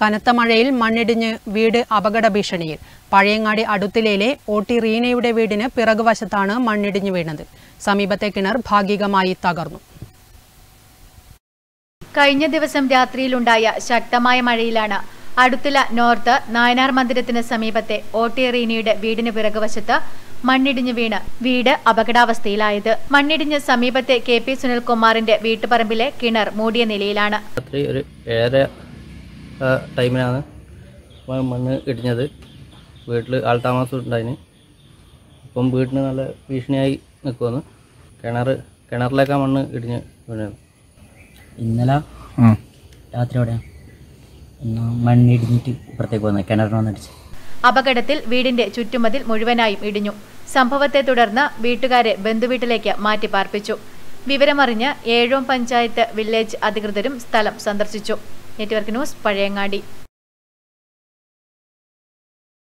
കനത്ത മഴയിൽ മണ്ണിടിഞ്ഞ് വീട് അപകട ഭീഷണിയിൽ പഴയങ്ങാടി അടുത്തിലയിലെ ഓട്ടി റീനയുടെ വീടിന് പിറകുവശത്താണ് മണ്ണിടിഞ്ഞു വീണത് സമീപത്തെ കിണർ ഭാഗികമായി തകർന്നു കഴിഞ്ഞ ദിവസം രാത്രിയിലുണ്ടായ ശക്തമായ മഴയിലാണ് അടുത്തുള്ള നോർത്ത് നായനാർ മന്ദിരത്തിന് സമീപത്തെ ഓട്ടിയറീനിയുടെ വീടിന് പിറകുവശത്ത് മണ്ണിടിഞ്ഞു വീണ് വീട് അപകടാവസ്ഥയിലായത് മണ്ണിടിഞ്ഞ് സമീപത്തെ കെ പി സുനിൽകുമാറിന്റെ വീട്ടുപറമ്പിലെ കിണർ മൂടിയ നിലയിലാണ് രാത്രി ഒരു ഏഴര ആ, ടൈമിനാണ് മ- മണ്ണ് ഇടിഞ്ഞത് വീട്ടിൽ ആൾതാമസം ഉണ്ടായിന് ഇപ്പം വീടിന് നല്ല ഭീഷണിയായി നിൽക്കുമെന്ന് കിണർ കിണറിലേക്കാണ് മണ്ണ് ഇടിഞ്ഞ് വീണത് ഇന്നലെ രാത്രിയോടെ ഒന്ന് മണ്ണിടിഞ്ഞിട്ട് ഇപ്പുറത്തേക്ക് വന്നത് കിണറിന് വന്നിടിച്ച് അപകടത്തിൽ വീടിന്റെ ചുറ്റുമതിൽ മുഴുവനായും ഇടിഞ്ഞു സംഭവത്തെ തുടർന്ന് വീട്ടുകാരെ ബന്ധുവീട്ടിലേക്ക് മാറ്റി പാർപ്പിച്ചു വിവരമറിഞ്ഞ് ഏഴോം പഞ്ചായത്ത് വില്ലേജ് അധികൃതരും സ്ഥലം സന്ദർശിച്ചു നെറ്റ്വർക്ക് ന്യൂസ് പഴയങ്ങാടി